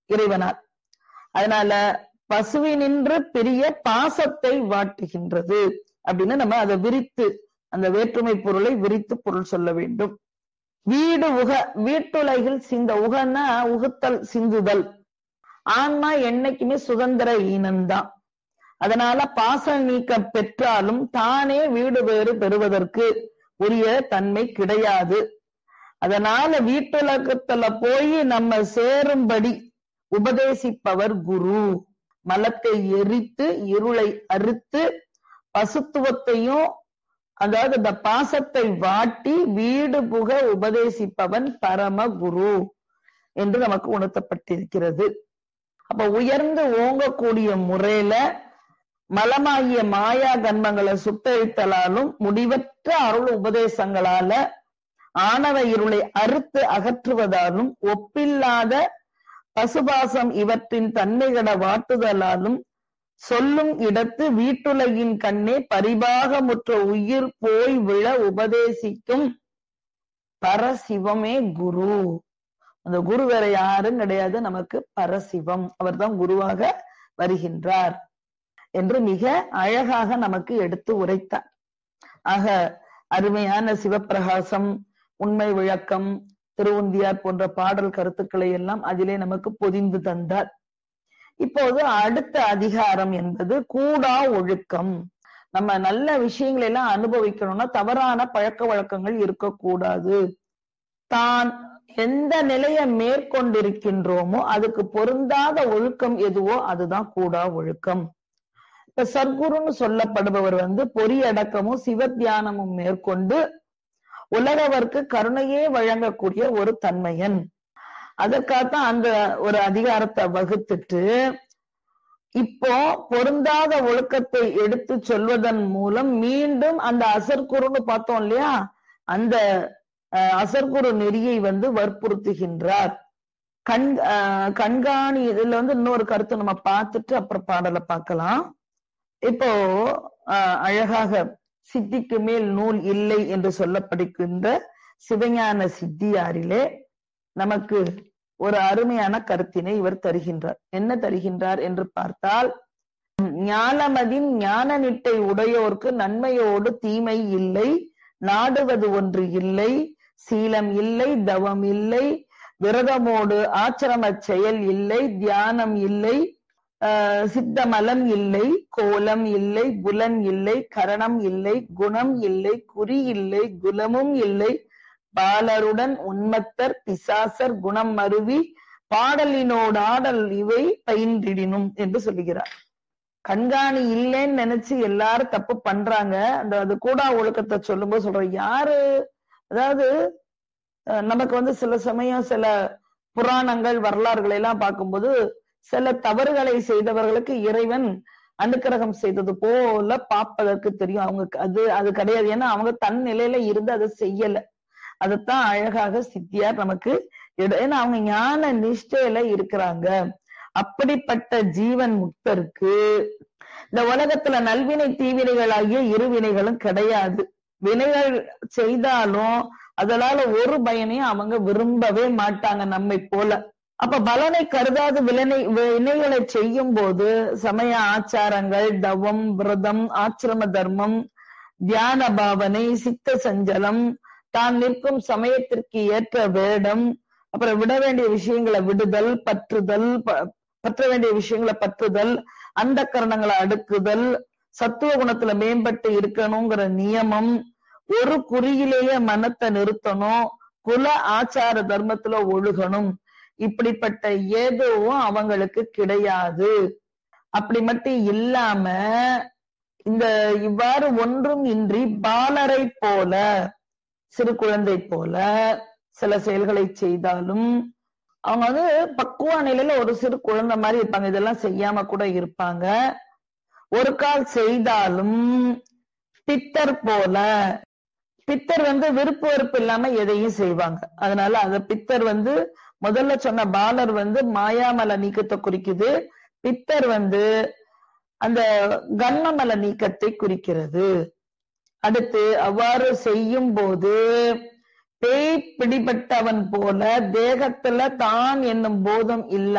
இறைவனால் அதனால பசுவினின்று பிரிய பாசத்தை வாட்டுகின்றது அப்படின்னு நம்ம அதை விரித்து அந்த வேற்றுமை பொருளை விரித்து பொருள் சொல்ல வேண்டும் வீடு உக வீட்டுலகில் சிந்த உகன்னா உகுத்தல் சிந்துதல் ஆன்மா என்னைக்குமே சுதந்திர ஈனம்தான் அதனால பாச நீக்கம் பெற்றாலும் தானே வீடு வேறு பெறுவதற்கு உரிய தன்மை கிடையாது அதனால வீட்டுலகத்துல போய் நம்ம சேரும்படி உபதேசிப்பவர் குரு மலத்தை எரித்து இருளை அறுத்து பசுத்துவத்தையும் அதாவது இந்த பாசத்தை வாட்டி வீடு புக உபதேசிப்பவன் பரம குரு என்று நமக்கு உணர்த்தப்பட்டிருக்கிறது அப்ப உயர்ந்து ஓங்கக்கூடிய முறையில மலமாகிய மாயா கன்மங்களை சுட்டழித்தலாலும் முடிவற்ற அருள் உபதேசங்களால ஆணவ இருளை அறுத்து அகற்றுவதாலும் ஒப்பில்லாத பசுபாசம் இவற்றின் தன்மைகட வாட்டுதலாலும் சொல்லும் இடத்து வீட்டுலகின் கண்ணே பரிபாகமுற்ற உயிர் போய் விழ உபதேசிக்கும் பரசிவமே குரு அந்த குரு வேற யாரும் கிடையாது நமக்கு பரசிவம் அவர்தான் குருவாக வருகின்றார் என்று மிக அழகாக நமக்கு எடுத்து உரைத்தார் ஆக அருமையான சிவப்பிரகாசம் உண்மை விளக்கம் திருவுந்தியார் போன்ற பாடல் கருத்துக்களை எல்லாம் அதிலே நமக்கு பொதிந்து தந்தார் இப்போது அடுத்த அதிகாரம் என்பது கூடா ஒழுக்கம் நம்ம நல்ல விஷயங்களை எல்லாம் அனுபவிக்கணும்னா தவறான பழக்க வழக்கங்கள் இருக்கக்கூடாது தான் எந்த நிலையை மேற்கொண்டிருக்கின்றோமோ அதுக்கு பொருந்தாத ஒழுக்கம் எதுவோ அதுதான் கூடா ஒழுக்கம் இப்ப சர்க்குருன்னு சொல்லப்படுபவர் வந்து பொறியடக்கமும் சிவத்தியானமும் மேற்கொண்டு உலகவர்க்கு கருணையே வழங்கக்கூடிய ஒரு தன்மையன் அதற்காகத்தான் அந்த ஒரு அதிகாரத்தை வகுத்துட்டு இப்போ பொருந்தாத ஒழுக்கத்தை எடுத்து சொல்வதன் மூலம் மீண்டும் அந்த அசர்குருன்னு பார்த்தோம் இல்லையா அந்த அசர்குரு நெறியை வந்து வற்புறுத்துகின்றார் கண் கண்காணி இதுல வந்து இன்னொரு கருத்து நம்ம பார்த்துட்டு அப்புறம் பாடலை பார்க்கலாம் இப்போ அழகாக சித்திக்கு மேல் நூல் இல்லை என்று சொல்லப்படுகின்ற சிவஞான சித்தியாரிலே நமக்கு ஒரு அருமையான கருத்தினை இவர் தருகின்றார் என்ன தருகின்றார் என்று பார்த்தால் ஞானமதின் ஞான நிட்டை உடையோர்க்கு நன்மையோடு தீமை இல்லை நாடுவது ஒன்று இல்லை சீலம் இல்லை தவம் இல்லை விரதமோடு ஆச்சிரம செயல் இல்லை தியானம் இல்லை சித்தமலம் இல்லை கோலம் இல்லை புலன் இல்லை கரணம் இல்லை குணம் இல்லை குறி இல்லை குலமும் இல்லை பாலருடன் உன்மத்தர் பிசாசர் குணம் மருவி பாடலினோடு ஆடல் இவை பயின்றிடினும் என்று சொல்லுகிறார் கண்காணி இல்லைன்னு நினைச்சு எல்லாரும் தப்பு பண்றாங்க அந்த அது கூடா ஒழுக்கத்தை சொல்லும்போது சொல்ற யாரு அதாவது நமக்கு வந்து சில சமயம் சில புராணங்கள் வரலாறுகளை எல்லாம் பார்க்கும்போது சில தவறுகளை செய்தவர்களுக்கு இறைவன் அனுக்கிரகம் செய்தது போல பார்ப்பதற்கு தெரியும் அவங்க அது அது கிடையாது ஏன்னா அவங்க தன் நிலையில இருந்து அதை செய்யல அதைத்தான் அழகாக சித்தியார் நமக்கு ஏன்னா அவங்க ஞான நிஷ்டையில இருக்கிறாங்க அப்படிப்பட்ட ஜீவன் முக்தருக்கு இந்த உலகத்துல நல்வினை தீவினைகள் ஆகிய இருவினைகளும் கிடையாது வினைகள் செய்தாலும் அதனால ஒரு பயனையும் அவங்க விரும்பவே மாட்டாங்க நம்மை போல அப்ப பலனை கருதாது விலனை வினைகளை செய்யும் போது சமய ஆச்சாரங்கள் தவம் விரதம் ஆச்சிரம தர்மம் தியான பாவனை சித்த சஞ்சலம் தான் நிற்கும் சமயத்திற்கு ஏற்ற வேடம் அப்புறம் விட வேண்டிய விஷயங்களை விடுதல் பற்றுதல் பற்ற வேண்டிய விஷயங்களை பற்றுதல் அந்த கரணங்களை அடுக்குதல் சத்துவ குணத்துல மேம்பட்டு இருக்கணுங்கிற நியமம் ஒரு குறியிலேயே மனத்தை நிறுத்தணும் குல ஆச்சார தர்மத்துல ஒழுகணும் இப்படிப்பட்ட எதுவும் அவங்களுக்கு கிடையாது அப்படி மட்டும் இல்லாம இந்த இவ்வாறு ஒன்றும் இன்றி பாலரை போல சிறு குழந்தை போல சில செயல்களை செய்தாலும் அவங்க வந்து பக்குவ நிலையில ஒரு சிறு குழந்தை மாதிரி இருப்பாங்க இதெல்லாம் செய்யாம கூட இருப்பாங்க ஒரு கால் செய்தாலும் பித்தர் போல பித்தர் வந்து விருப்பு வெறுப்பு இல்லாம எதையும் செய்வாங்க அதனால அந்த பித்தர் வந்து முதல்ல சொன்ன பாலர் வந்து மாயாமல நீக்கத்தை குறிக்குது பித்தர் வந்து அந்த கன்மமல நீக்கத்தை குறிக்கிறது அடுத்து அவ்வாறு செய்யும் போது பேய் பிடிபட்டவன் போல தேகத்துல தான் என்னும் போதம் இல்ல